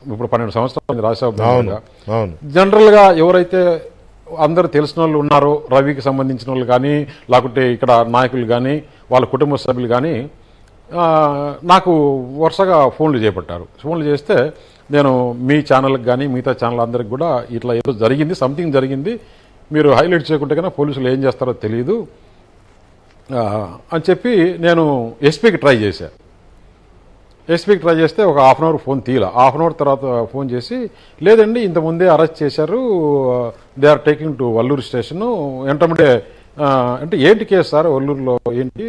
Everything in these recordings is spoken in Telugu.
ఇప్పుడు పన్నెండు సంవత్సరాలు రాజశేఖర అవును అవును జనరల్ గా ఎవరైతే అందరు తెలిసిన వాళ్ళు ఉన్నారో రవికి సంబంధించిన వాళ్ళు కానీ లేకుంటే ఇక్కడ నాయకులు కానీ వాళ్ళ కుటుంబ సభ్యులు కానీ ఆ, నాకు వరుసగా ఫోన్లు చేపట్టారు ఫోన్లు చేస్తే నేను మీ ఛానల్కి కానీ మిగతా ఛానల్ అందరికి కూడా ఇట్లా ఏదో జరిగింది సంథింగ్ జరిగింది మీరు హైలైట్ చేయకుంటే కన్నా పోలీసులు ఏం చేస్తారో తెలియదు ఆ, అని చెప్పి నేను ఎస్పీకి ట్రై చేశాను ఎస్పీకి ట్రై చేస్తే ఒక హాఫ్ అన్ అవర్ ఫోన్ తీయాల హాఫ్ అన్ అవర్ తర్వాత ఫోన్ చేసి లేదండి ఇంతకుముందే అరెస్ట్ చేశారు they are taking to Valluru station ఎంటమంటే అంటే ఏంటి కేసు సార్ వల్లూరులో ఏంటి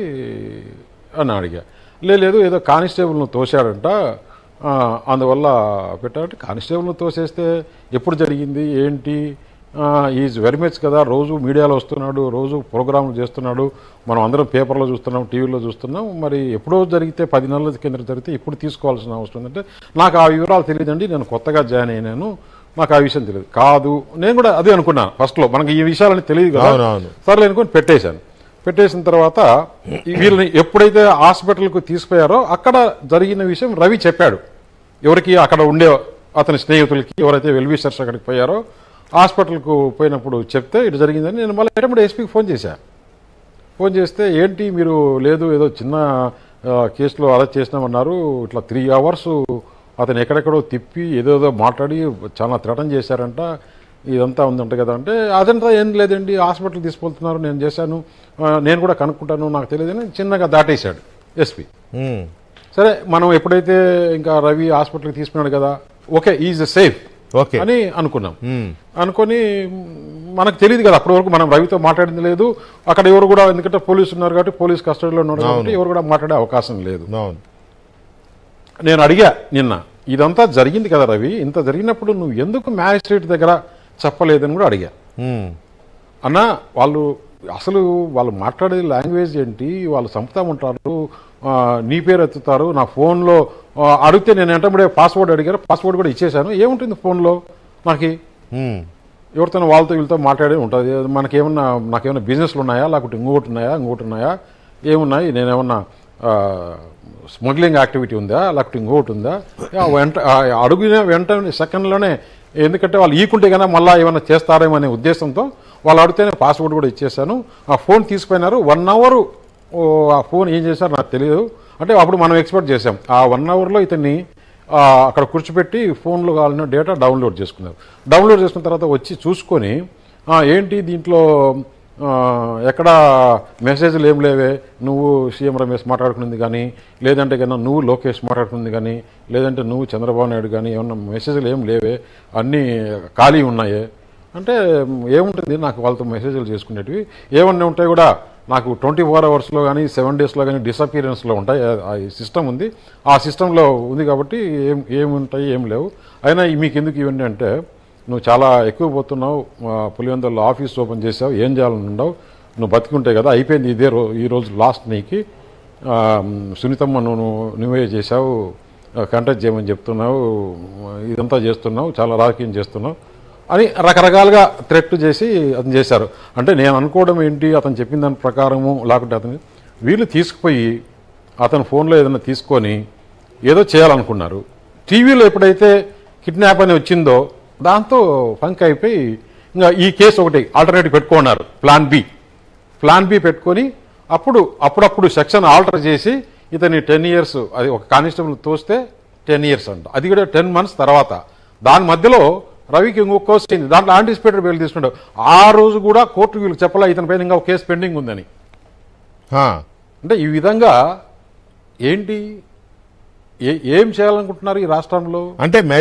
అని అడిగా "లే- లేదు ఏదో కానిస్టేబుల్ను తోశాడంట ఆ, అందువల్ల పెట్టారంటే కానిస్టేబుల్ను తోసేస్తే ఎప్పుడు జరిగింది ఏంటి ఈజ్ వెరీ మచ్ కదా రోజు మీడియాలో వస్తున్నాడు రోజు ప్రోగ్రాంలు చేస్తున్నాడు మనం అందరం పేపర్లో చూస్తున్నాం టీవీలో చూస్తున్నాం మరి ఎప్పుడో జరిగితే పది నెలల కింద జరిగితే ఇప్పుడు తీసుకోవాల్సిన అవసరం ఉందంటే నాకు ఆ వివరాలు తెలియదండి నేను కొత్తగా జాయిన్ అయినాను నాకు ఆ విషయం తెలియదు కాదు నేను కూడా అదే అనుకున్నాను ఫస్ట్లో మనకి ఈ విషయాలని తెలియదు కదా అవునవును. సర్లే అనుకుని పెట్టేశాను పెట్టేసిన తర్వాత ఈ వీళ్ళని ఎప్పుడైతే హాస్పిటల్కు తీసుకుపోయారో అక్కడ జరిగిన విషయం రవి చెప్పాడు ఎవరికి అక్కడ ఉండే అతని స్నేహితులకి ఎవరైతే వెల్విషర్స్ అక్కడికి పోయారో హాస్పిటల్కు పోయినప్పుడు చెప్తే ఇటు జరిగిందని నేను మళ్ళీ ఎటువంటి ఎస్పీకి ఫోన్ చేశాను ఫోన్ చేస్తే ఏంటి మీరు లేదు ఏదో చిన్న ఆ, కేసులో అరెస్ట్ చేసినామన్నారు ఇట్లా త్రీ అవర్స్ అతను ఎక్కడెక్కడో తిప్పి ఏదేదో మాట్లాడి చాలా థ్రెటన్ చేశారంట ఇదంతా ఉందంట కదా అంటే అదంతా ఏం లేదండి హాస్పిటల్ తీసుకెళ్తున్నారు నేను చేశాను ఆ, నేను కూడా కనుక్కుంటాను నాకు తెలియదని చిన్నగా దాటేశాడు ఎస్పీ ఉమ్. సరే మనం ఎప్పుడైతే ఇంకా రవి హాస్పిటల్కి తీసుకున్నాడు కదా ఓకే ఈజ్ సేఫ్ ఓకే అని అనుకున్నాం ఉమ్. అనుకొని మనకు తెలియదు కదా అప్పటి వరకు మనం రవితో మాట్లాడింది లేదు అక్కడ ఎవరు కూడా ఎందుకంటే పోలీసు ఉన్నారు కాబట్టి పోలీస్ కస్టడీలో ఉన్నారు కాబట్టి ఎవరు కూడా మాట్లాడే అవకాశం లేదు అవును నేను అడిగా నిన్న ఇదంతా జరిగింది కదా రవి ఇంత జరిగినప్పుడు నువ్వు ఎందుకు మ్యాజిస్ట్రేట్ దగ్గర చెప్పలేదని కూడా అడిగా ఉమ్. అన్న వాళ్ళు అసలు వాళ్ళు మాట్లాడే లాంగ్వేజ్ ఏంటి వాళ్ళు చంపుతామంటారు ఆ, నీ పేరు ఎత్తుతారు నా ఫోన్లో ఆ, అడిగితే నేను వెంటబడే పాస్వర్డ్ అడిగారు పాస్వర్డ్ కూడా ఇచ్చేశాను ఏముంటుంది ఫోన్లో నాకు ఉమ్. ఎవరితో వాళ్ళతో వీళ్ళతో మాట్లాడే ఉంటుంది మనకేమన్నా నాకేమన్నా బిజినెస్లు ఉన్నాయా లేకపోతే ఇంకోటి ఉన్నాయా ఇంకోటి ఉన్నాయా ఏమున్నాయి నేనేమన్నా ఆ, స్మగ్లింగ్ యాక్టివిటీ ఉందా లేకపోతే ఇంకోటి ఉందా ఆ వెంట ఆ అడుగున వెంటనే సెకండ్లోనే ఎందుకంటే వాళ్ళు ఈకుంటే కన్నా మళ్ళీ ఏమైనా చేస్తారేమో అనే ఉద్దేశంతో వాళ్ళు అడిగితేనే పాస్వర్డ్ కూడా ఇచ్చేసాను ఆ ఫోన్ తీసుకుపోయినారు వన్ అవర్ ఆ ఫోన్ ఏం చేశారు నాకు తెలియదు అంటే అప్పుడు మనం ఎక్స్పెక్ట్ చేసాం ఆ వన్ అవర్లో ఇతన్ని ఆ, అక్కడ కూర్చోపెట్టి ఫోన్లో కావాలన్న డేటా డౌన్లోడ్ చేసుకున్నారు డౌన్లోడ్ చేసుకున్న తర్వాత వచ్చి చూసుకొని ఆ, ఏంటి దీంట్లో ఆ, ఎక్కడ మెసేజ్లు ఏం లేవే నువ్వు సీఎం రమేష్ మాట్లాడుకున్నది కానీ లేదంటే కన్నా నువ్వు లోకేష్ మాట్లాడుకున్నది కానీ లేదంటే నువ్వు చంద్రబాబు నాయుడు కానీ ఏమన్నా మెసేజ్లు ఏం లేవే అన్నీ ఖాళీ ఉన్నాయే అంటే ఏముంటుంది నాకు వాళ్ళతో మెసేజ్లు చేసుకునేటివి ఏమన్నా ఉంటాయి కూడా నాకు ట్వంటీ ఫోర్ అవర్స్లో కానీ సెవెన్ డేస్లో కానీ డిసపియరెన్స్లో ఉంటాయి ఆ- ఆ సిస్టమ్ ఉంది ఆ సిస్టంలో ఉంది కాబట్టి ఏం ఏముంటాయి ఏం లేవు అయినా ఈ మీకు ఎందుకు ఇవన్నీ అంటే నువ్వు చాలా ఎక్కువ పోతున్నావు ఆ, పులివెందుల్లో ఆఫీస్ ఓపెన్ చేసావు ఏం చేయాలని ఉండవు నువ్వు బతికుంటే కదా అయిపోయింది ఇదే రో ఈ రోజు లాస్ట్ నీకి ఆ, సునీతమ్మ నువ్వు నువ్వే చేసావు కంటెక్ట్ చేయమని చెప్తున్నావు ఇదంతా చేస్తున్నావు చాలా రాజకీయం చేస్తున్నావు అని రకరకాలుగా థ్రెట్ చేసి అతను చేశారు అంటే నేను అనుకోవడం ఏంటి అతను చెప్పిన దాని ప్రకారము లేకుంటే అతను వీళ్ళు తీసుకుపోయి అతని ఫోన్లో ఏదైనా తీసుకొని ఏదో చేయాలనుకున్నారు టీవీలో ఎప్పుడైతే కిడ్నాప్ అని వచ్చిందో దాంతో ఫంక్ అయిపోయి ఇంకా ఈ కేసు ఒకటి ఆల్టర్నేటివ్ పెట్టుకున్నారు ప్లాన్ బి ప్లాన్ బి పెట్టుకొని అప్పుడు అప్పుడప్పుడు సెక్షన్ ఆల్టర్ చేసి ఇతని టెన్ ఇయర్స్ అది ఒక కానిస్టేబుల్ తోస్తే టెన్ ఇయర్స్ అంట అది కూడా టెన్ మంత్స్ తర్వాత దాని మధ్యలో రవికి ఇంకొక కేసు అయింది దాంట్లో యాంటిసిపేటెడ్ బెయిల్ తీసుకున్నాడు ఆ రోజు కూడా కోర్టు వీళ్ళకి చెప్పాలా ఇతని పైన ఇంకా ఒక కేసు పెండింగ్ ఉందని హా. అంటే ఈ విధంగా ఏంటి ఏ ఏం చేయాలనుకుంటున్నారు ఈ రాష్ట్రంలో అంటే